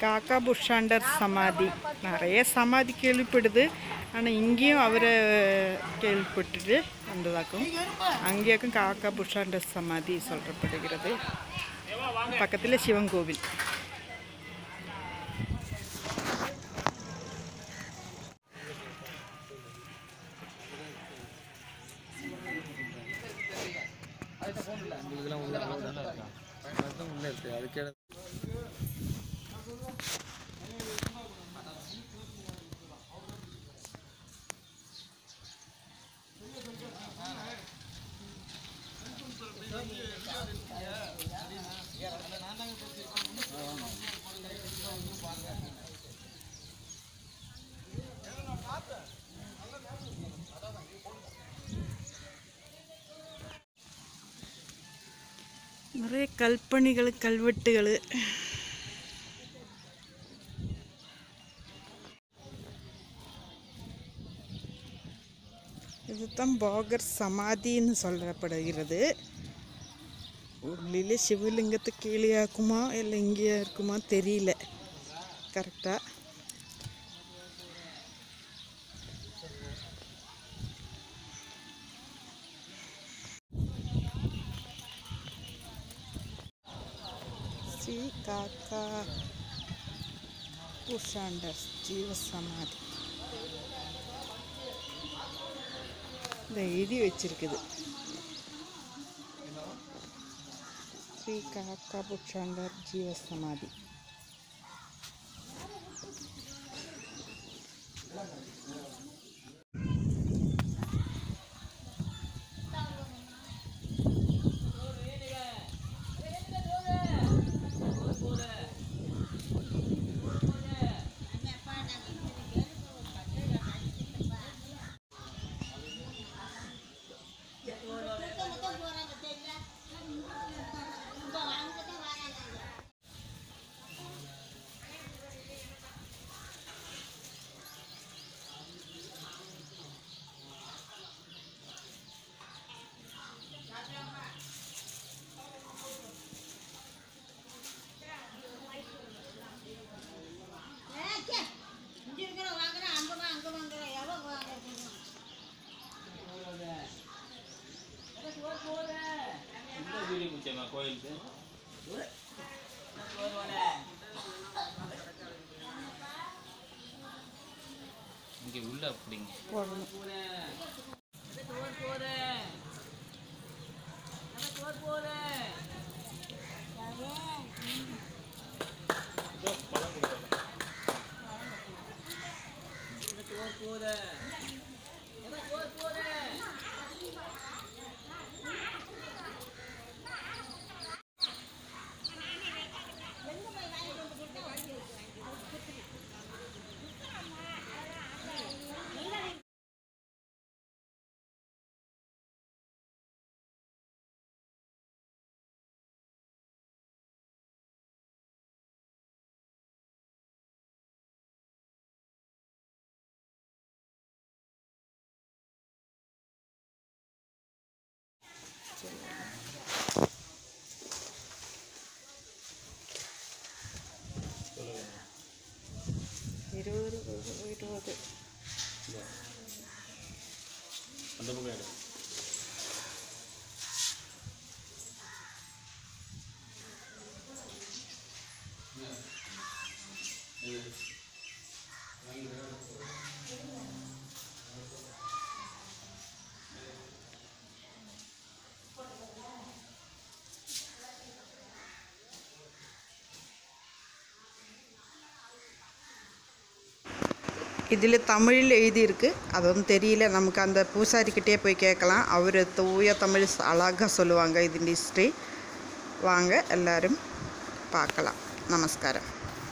காக்கா புஷாண்டர் சமாதி நிறைய சமாதி கேள்விப்படுது ஆனால் இங்கேயும் அவரை கேள்விப்பட்டுட்டு வந்ததாக்கும் அங்கேயாக்கும் காக்கா புஷாண்டர் சமாதி சொல்லப்படுகிறது பக்கத்தில் சிவன் கோவில் இதெல்லாம் உள்ள தானே இருக்கா அதுதான் உள்ள இருக்கு அதுக்கே நிறைய கல்பணிகள் கல்வெட்டுகள் இதுதான் போகர் சமாதின்னு சொல்லப்படுகிறது உள்ளிலே சிவலிங்கத்தை கீழேயாக்குமா இல்லை இங்கேயா இருக்குமா தெரியல கரெக்டாக ஸ்ரீ காக்கா புஷாண்டர் ஜீவ சமாதி இந்த எழுதி வச்சிருக்குது ஸ்ரீ காக்கா புஷாண்டர் ஜீவ சமாதி இங்கே உள்ள அப்படிங்க போடணும் இருபது இருபது அந்த பக்கம் எடு. இதில் தமிழில் எழுதியிருக்கு அதுவும் தெரியல நமக்கு அந்த பூசாரிக்கிட்டே போய் கேட்கலாம் அவர் தூய தமிழ் அழகாக சொல்லுவாங்க இது ஹிஸ்ட்ரி வாங்க எல்லாரும் பார்க்கலாம் நமஸ்காரம்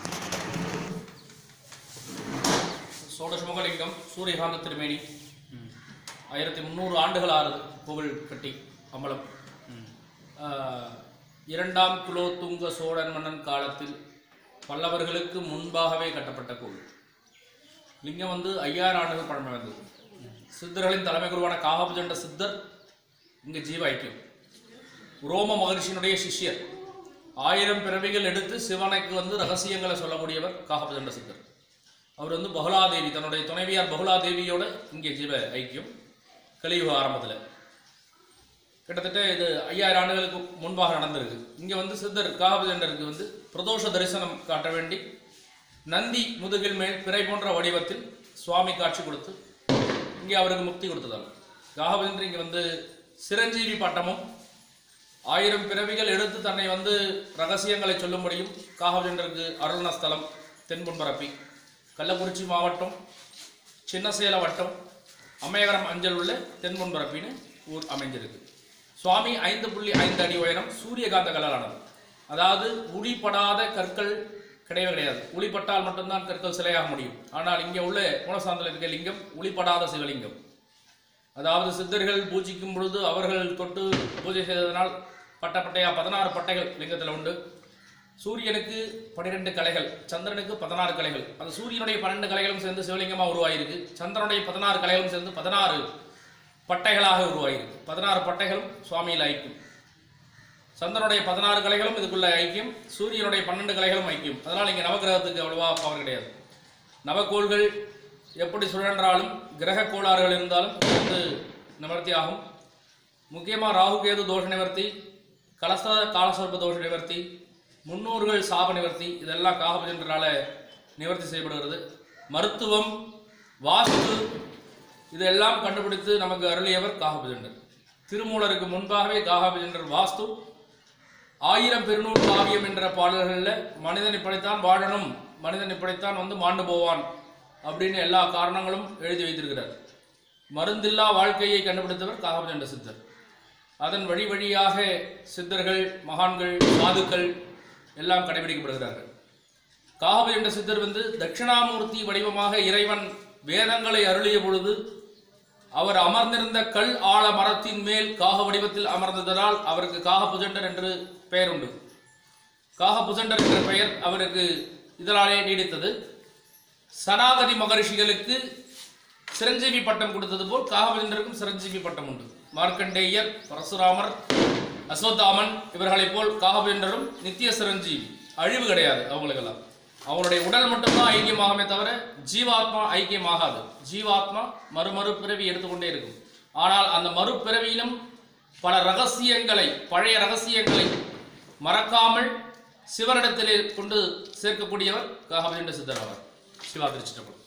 சோடசமுகலிங்கம் சூரியகாந்த திருமேனி ஆயிரத்தி முந்நூறு ஆண்டுகள் ஆறு புகழ் கட்டி அம்பலம் ஆஹ், இரண்டாம் குலோத்துங்க சோழன் மன்னன் காலத்தில் பல்லவர்களுக்கு முன்பாகவே கட்டப்பட்ட கோவில் லிங்கம் வந்து ஐயாயிரம் ஆண்டுகள் பழமை வந்தது சித்தர்களின் தலைமை குருவான காகபுஜண்ட சித்தர் இங்கு ஜீவ ஐக்கியம் ரோம மகரிஷியினுடைய சிஷ்யர் ஆயிரம் பிறவிகள் எடுத்து சிவனுக்கு வந்து ரகசியங்களை சொல்லக்கூடியவர் காகபதண்ட சித்தர் அவர் வந்து பகுலாதேவி தன்னுடைய துணைவியார் பகுலாதேவியோட இங்கே ஜீவ ஐக்கியம் கலியுக ஆரம்பத்தில் கிட்டத்தட்ட இது ஐயாயிரம் ஆண்டுகளுக்கு முன்பாக நடந்திருக்கு இங்கே வந்து சித்தர் காகபதண்டருக்கு வந்து பிரதோஷ தரிசனம் காட்ட வேண்டி நந்தி முதுகில் மேல் பிறை போன்ற வடிவத்தில் சுவாமி காட்சி கொடுத்து இங்கே அவருக்கு முக்தி கொடுத்ததால் காகபதண்டர் இங்கே வந்து சிரஞ்சீவி பட்டமும் ஆயிரம் பிறவிகள் எடுத்து தன்னை வந்து ரகசியங்களை சொல்லும்படியும் காகபதண்டருக்கு அருள்ன ஸ்தலம் தென்பொன்பரப்பி கள்ளக்குறிச்சி மாவட்டம் சின்னசேல வட்டம் அம்மையகரம் அஞ்சல் உள்ள தென்பொன்பரப்பின்னு ஊர் அமைஞ்சிருக்கு சுவாமி ஐந்து புள்ளி ஐந்து அடி உயரம் சூரியகாந்த கல்லானது அதாவது உளிப்படாத கற்கள் கிடையவே கிடையாது உளிப்பட்டால் மட்டும்தான் கற்கள் சிலையாக முடியும் ஆனால் இங்கே உள்ள மூலசாந்தில் இருக்க லிங்கம் உளிப்படாத சிவலிங்கம் அதாவது சித்தர்கள் பூஜிக்கும் பொழுது அவர்கள் தொட்டு பூஜை செய்ததனால் பட்ட பட்டையா பதினாறு பட்டைகள் லிங்கத்தில் உண்டு சூரியனுக்கு பன்னிரெண்டு கலைகள் சந்திரனுக்கு பதினாறு கலைகள் அந்த சூரியனுடைய பன்னெண்டு கலைகளும் சேர்ந்து சிவலிங்கமா உருவாயிருக்கு சந்திரனுடைய பதினாறு கலைகளும் சேர்ந்து பதினாறு பட்டைகளாக உருவாயிருக்கு பதினாறு பட்டைகளும் சுவாமியில் ஐக்கியம் சந்திரனுடைய பதினாறு கலைகளும் இதுக்குள்ள ஐக்கியம் சூரியனுடைய பன்னெண்டு கலைகளும் ஐக்கியம் அதனால் இங்கே நவகிரகத்துக்கு அவ்வளவா பவர் கிடையாது நவக்கோள்கள் எப்படி சுழன்றாலும் கிரக கோளாறுகள் இருந்தாலும் இது வந்து நிவர்த்தி ஆகும் முக்கியமாக ராகு கேது தோஷ நிவர்த்தி கலச காலசர்ப தோஷ நிவர்த்தி முன்னோர்கள் சாப நிவர்த்தி இதெல்லாம் காகபஜன்றனால நிவர்த்தி செய்யப்படுகிறது மருத்துவம் வாஸ்து இதெல்லாம் கண்டுபிடித்து நமக்கு அருளியவர் காகபஜண்டர் திருமூலருக்கு முன்பாகவே காகபஜண்டர் வாஸ்து ஆயிரம் பெருநூல் காவியம் என்ற பாடல்களில் மனிதன் இப்படித்தான் வாழணும் மனிதன் இப்படித்தான் வந்து மாண்டு போவான் அப்படின்னு எல்லா காரணங்களும் எழுதி வைத்திருக்கிறார் மருந்தில்லா வாழ்க்கையை கண்டுபிடித்தவர் காகபஜண்ட சித்தர் அதன் வழி வழியாக சித்தர்கள் மகான்கள் சாதுக்கள் எல்லாம் கடைபிடிக்கப்படுகிறார்கள் காகபஜண்ட சித்தர் வந்து தட்சிணாமூர்த்தி வடிவமாக இறைவன் வேதங்களை அருளிய பொழுது அவர் அமர்ந்திருந்த கல் ஆழ மரத்தின் மேல் காக வடிவத்தில் அமர்ந்ததனால் அவருக்கு காகபுஜண்டர் என்று பெயர் உண்டு காகபுஜண்டர் என்ற பெயர் அவருக்கு இதனாலே நீடித்தது சனாகதி மகரிஷிகளுக்கு சிரஞ்சீவி பட்டம் கொடுத்தது போல் காகபுஜண்டருக்கும் சிரஞ்சீவி பட்டம் உண்டு மார்க்கண்டேயர் பரசுராமர் அஸ்வத்தாமன் இவர்களைப் போல் காகபுஜண்டரும் நித்திய சிரஞ்சீவி அழிவு கிடையாது அவங்களுக்கெல்லாம் அவருடைய உடல் மட்டும்தான் ஐக்கியமாகுமே தவிர ஜீவாத்மா ஐக்கியமாகாது ஜீவாத்மா மறுமறு பிறவி எடுத்துக்கொண்டே இருக்கும் ஆனால் அந்த மறுபிறவியிலும் பல ரகசியங்களை பழைய ரகசியங்களை மறக்காமல் சிவனிடத்திலே கொண்டு சேர்க்கக்கூடியவர் காகபஜண்ட சித்தர் அவர் சிவா திருச்சிட்டப்படும்